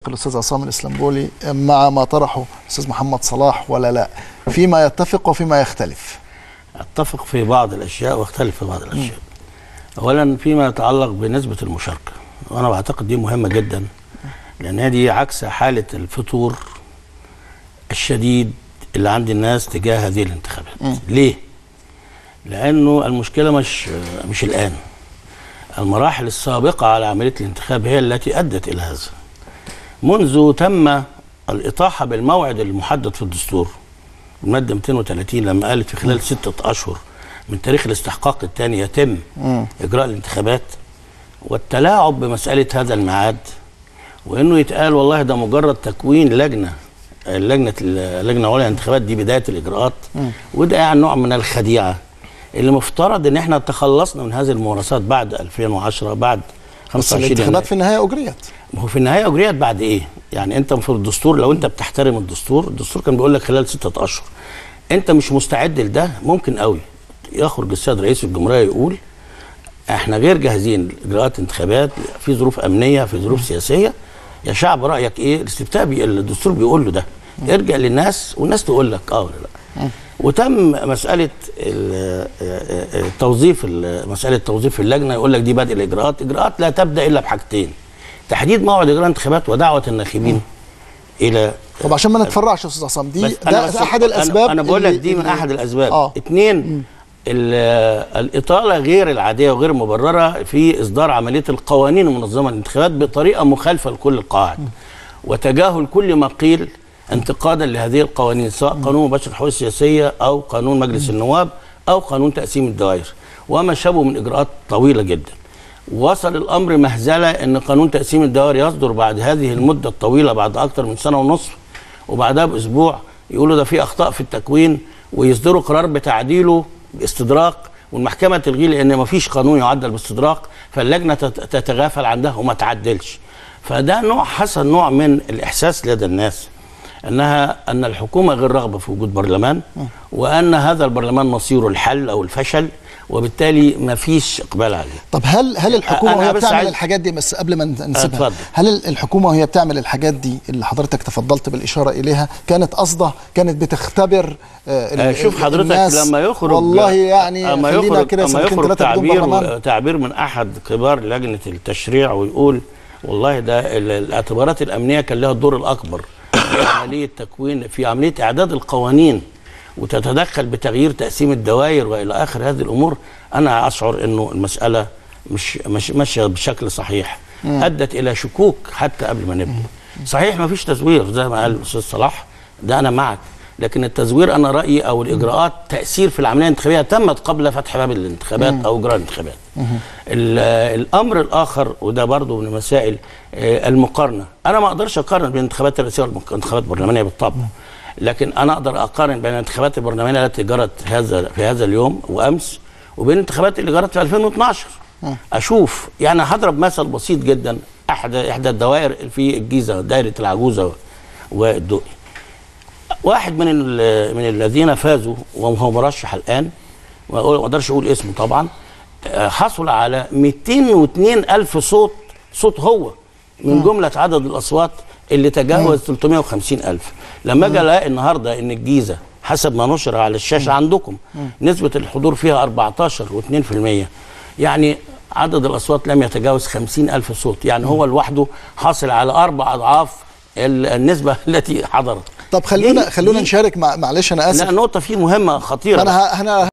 الاستاذ عصام الاسلامبولي مع ما طرحه الاستاذ محمد صلاح ولا لا فيما يتفق وفيما يختلف اتفق في بعض الاشياء واختلف في بعض الاشياء اولا فيما يتعلق بنسبه المشاركه وانا بعتقد دي مهمه جدا لان هي دي عكس حاله الفتور الشديد اللي عند الناس تجاه هذه الانتخابات ليه لانه المشكله مش مش الان المراحل السابقه على عمليه الانتخاب هي التي ادت الى هذا منذ تم الإطاحة بالموعد المحدد في الدستور المادة 230 لما قالت في خلال ستة أشهر من تاريخ الاستحقاق الثاني يتم إجراء الانتخابات والتلاعب بمسألة هذا الميعاد وإنه يتقال والله ده مجرد تكوين لجنة اللجنة اللجنة العليا للانتخابات دي بداية الإجراءات وده يعني نوع من الخديعة اللي مفترض إن احنا تخلصنا من هذه الممارسات بعد 2010 بعد بس 25 الانتخابات يناير. في النهايه اجريت ما هو في النهايه اجريت بعد ايه؟ يعني انت في الدستور لو انت بتحترم الدستور، الدستور كان بيقول لك خلال ستة اشهر. انت مش مستعد لده ممكن قوي يخرج السيد رئيس الجمهوريه يقول احنا غير جاهزين لاجراءات انتخابات في ظروف امنيه في ظروف سياسيه يا شعب رايك ايه؟ الاستفتاء بي الدستور بيقول له ده ارجع للناس والناس تقول لك اه ولا لا. وتم مساله ال- توظيف ال- مساله توظيف اللجنه يقول لك دي بدء الاجراءات، اجراءات لا تبدا الا بحاجتين. تحديد موعد اجراء الانتخابات ودعوه الناخبين الى طب عشان ما نتفرعش يا استاذ عصام دي بس ده, أنا بس ده احد أنا- الاسباب انا بقول لك اللي- دي من اللي- احد الاسباب اه اثنين ال- الاطاله غير العاديه وغير مبرره في اصدار عمليه القوانين المنظمه للانتخابات بطريقه مخالفه لكل القواعد وتجاهل كل ما قيل انتقادا لهذه القوانين سواء قانون مباشر الحقوق السياسيه او قانون مجلس النواب او قانون تقسيم الدوائر وما شابه من اجراءات طويله جدا وصل الامر مهزله ان قانون تقسيم الدوائر يصدر بعد هذه المده الطويله بعد اكثر من سنه ونصف وبعدها باسبوع يقولوا ده في اخطاء في التكوين ويصدروا قرار بتعديله باستدراك والمحكمه تلغيه لان ما فيش قانون يعدل باستدراك فاللجنه تت- تتغافل عنها وما تعدلش فده نوع حصل نوع من الاحساس لدى الناس انها ان الحكومه غير راغبه في وجود برلمان وان هذا البرلمان مصيره الحل او الفشل وبالتالي ما فيش اقبال عليه طب هل هل الحكومه أنا وهي بس بتعمل عايز- الحاجات دي بس قبل ما نسيبها اتفضل. هل الحكومه وهي بتعمل الحاجات دي اللي حضرتك تفضلت بالاشاره اليها كانت قصده كانت بتختبر آه، ال- آه، شوف ال- حضرتك الناس لما يخرج والله يعني اما خلينا يخرج كده اما سنتين يخرج ثلاثه بدون برلمان تعبير تعبير من احد كبار لجنه التشريع ويقول والله ده ال- الاعتبارات الامنيه كان لها الدور الاكبر في عمليه تكوين في عمليه اعداد القوانين وتتدخل بتغيير تقسيم الدوائر والى اخر هذه الامور انا اشعر انه المساله مش مش ماشيه بشكل صحيح ادت الى شكوك حتى قبل ما نبدا صحيح ما فيش تزوير زي ما قال الاستاذ صلاح ده انا معك لكن التزوير انا رايي او الاجراءات تاثير في العمليه الانتخابيه تمت قبل فتح باب الانتخابات او اجراء الانتخابات ال- الامر الاخر وده برضو من مسائل آه، المقارنه انا ما اقدرش اقارن بين الانتخابات الرئاسيه والانتخابات البرلمانيه بالطبع لكن انا اقدر اقارن بين الانتخابات البرلمانيه التي جرت هذا في هذا اليوم وامس وبين الانتخابات اللي جرت في 2012 اشوف يعني هضرب مثل بسيط جدا احدى احدى الدوائر في الجيزه دائره العجوزه والدقي واحد من ال- من الذين فازوا وهو مرشح الان ما أقول- ما اقدرش اقول اسمه طبعا آه، حصل على 202 الف صوت صوت هو من جمله عدد الاصوات اللي تجاوز 350 الف لما اجي الاقي النهارده ان الجيزه حسب ما نشر على الشاشه عندكم نسبه الحضور فيها 14 و2% يعني عدد الاصوات لم يتجاوز 50 الف صوت يعني هو لوحده حاصل على اربع اضعاف ال- النسبه التي حضرت طب خلونا دي- خلونا دي- نشارك مع معلش انا اسف لا نقطة فيه مهمة خطيرة انا ه- انا